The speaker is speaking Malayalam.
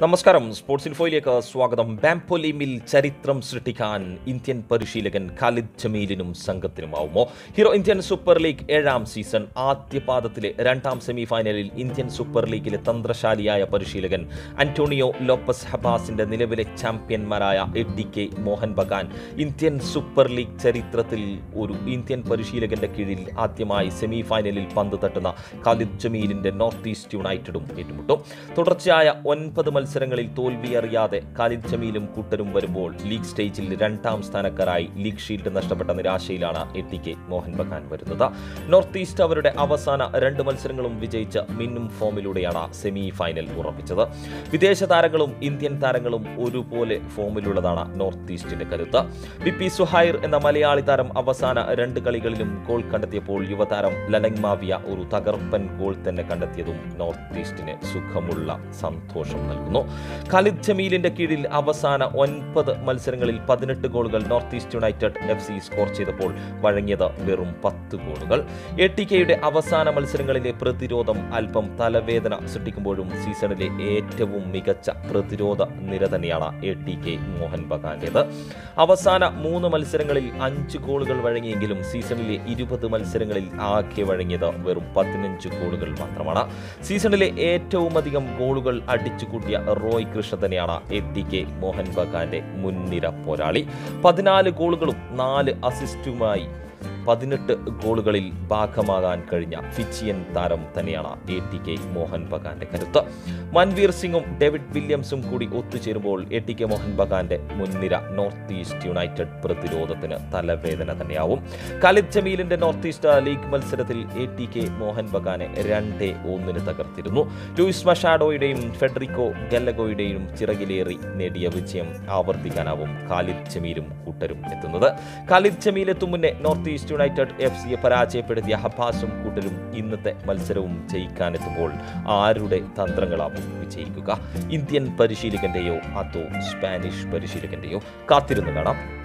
നമസ്കാരം സ്പോർട്സ് ഇൻഫോയിലേക്ക് സ്വാഗതം ബാംപൊലിമിൽ ചരിത്രം സൃഷ്ടിക്കാൻ ഇന്ത്യൻ പരിശീലകൻ ഖാലിദ് ജമീലിനും സംഘത്തിനുമാവുമോ ഹീറോ ഇന്ത്യൻ സൂപ്പർ ലീഗ് ഏഴാം സീസൺ ആദ്യ പാദത്തിലെ രണ്ടാം സെമി ഫൈനലിൽ ഇന്ത്യൻ സൂപ്പർ ലീഗിലെ തന്ത്രശാലിയായ പരിശീലകൻ അന്റോണിയോ ലോപ്പസ് ഹബാസിന്റെ നിലവിലെ ചാമ്പ്യന്മാരായ A T K Mohun Bagan Indian Super League ചരിത്രത്തിൽ ഒരു ഇന്ത്യൻ പരിശീലകന്റെ കീഴിൽ ആദ്യമായി സെമി ഫൈനലിൽ പന്ത് തട്ടുന്ന ഖാലിദ് ജമീലിന്റെ നോർത്ത് ഈസ്റ്റ് യുണൈറ്റഡും ഏറ്റുമുട്ടും തുടർച്ചയായ ഒൻപത് മത്സരങ്ങളിൽ തോൽവി അറിയാതെ ഖാലിദ് ജമീലും കൂട്ടരും വരുമ്പോൾ ലീഗ് സ്റ്റേജിൽ രണ്ടാം സ്ഥാനക്കാരായി ലീഗ് ഷീൽഡ് നഷ്ടപ്പെട്ട നിരാശയിലാണ് എ കെ മോഹൻ ബഗാൻ വരുന്നത് നോർത്ത് ഈസ്റ്റ് അവരുടെ അവസാന രണ്ട് മത്സരങ്ങളും വിജയിച്ച മിന്നും ഫോമിലൂടെയാണ് സെമി ഫൈനൽ ഉറപ്പിച്ചത് വിദേശ താരങ്ങളും ഇന്ത്യൻ താരങ്ങളും ഒരുപോലെ ഫോമിലുള്ളതാണ് നോർത്ത് ഈസ്റ്റിന്റെ കരുത്ത് ബി പി സുഹൈർ എന്ന മലയാളി താരം അവസാന രണ്ട് കളികളിലും ഗോൾ കണ്ടെത്തിയപ്പോൾ യുവതാരം ലലങ് മാവിയ ഒരു തകർപ്പൻ ഗോൾ തന്നെ കണ്ടെത്തിയതും നോർത്ത് ഈസ്റ്റിന് സുഖമുള്ള സന്തോഷം നൽകുന്നു ഖാലിദ് ജമീലിന്റെ കീഴിൽ അവസാന ഒൻപത് മത്സരങ്ങളിൽ പതിനെട്ട് ഗോളുകൾ North East United F C score ചെയ്തപ്പോൾ വഴങ്ങിയത് വെറും പത്ത് ഗോളുകൾ എ ടി കെയുടെ അവസാന മത്സരങ്ങളിലെ പ്രതിരോധം അല്പം തലവേദന സൃഷ്ടിക്കുമ്പോഴും സീസണിലെ ഏറ്റവും മികച്ച പ്രതിരോധ നിര തന്നെയാണ് എ ടി കെ മോഹൻ ബഗാന്റേത് അവസാന മൂന്ന് മത്സരങ്ങളിൽ അഞ്ച് ഗോളുകൾ വഴങ്ങിയെങ്കിലും സീസണിലെ ഇരുപത് മത്സരങ്ങളിൽ ആകെ വഴങ്ങിയത് വെറും പതിനഞ്ച് ഗോളുകൾ മാത്രമാണ് സീസണിലെ ഏറ്റവും അധികം ഗോളുകൾ അടിച്ചുകൂട്ടിയ റോയ് കൃഷ്ണ തന്നെയാണ് എ ടി കെ മോഹൻ ബഗാന്റെ മുൻനിര പോരാളി പതിനാല് ഗോളുകളും നാല് അസിസ്റ്റുമായി പതിനെട്ട് ഗോളുകളിൽ ഭാഗമാകാൻ കഴിഞ്ഞ ഫിച്ചിയൻ താരം തന്നെയാണ് എ ടി കെ മോഹൻ ബഗാന്റെ കരുത്ത് മൻവീർ സിംഗും ഡേവിഡ് വില്യംസും കൂടി ഒത്തുചേരുമ്പോൾ എ ടി കെ മോഹൻ ബഗാന്റെ മുൻനിര നോർത്ത് ഈസ്റ്റ് യുണൈറ്റഡ് പ്രതിരോധത്തിന് തലവേദന തന്നെയാവും ഖാലിദ് ജമീലിന്റെ നോർത്ത് ഈസ്റ്റ് ലീഗ് മത്സരത്തിൽ എ ടി കെ മോഹൻ ബഗാനെ രണ്ടേ ഒന്നിന് തകർത്തിരുന്നു ലൂയിസ് മഷാഡോയുടെയും ഫെഡറിക്കോ ഗല്ലഗോയുടെയും ചിറകിലേറി നേടിയ വിജയം ആവർത്തിക്കാനാവും ഖാലിദ് ജമീലും കൂട്ടരും എത്തുന്നത് ഖാലിദ് ജമീൽ എത്തും മുന്നേ നോർത്ത് ഈസ്റ്റ് യുണൈറ്റഡ് എഫ് സിയെ പരാജയപ്പെടുത്തിയ ഹബാസും കൂട്ടരും ഇന്നത്തെ മത്സരവും ജയിക്കാനെത്തുമ്പോൾ ആരുടെ തന്ത്രങ്ങളാവും വിജയിക്കുക ഇന്ത്യൻ പരിശീലകന്റെയോ അതോ സ്പാനിഷ് പരിശീലകന്റെയോ കാത്തിരുന്ന് കാണാം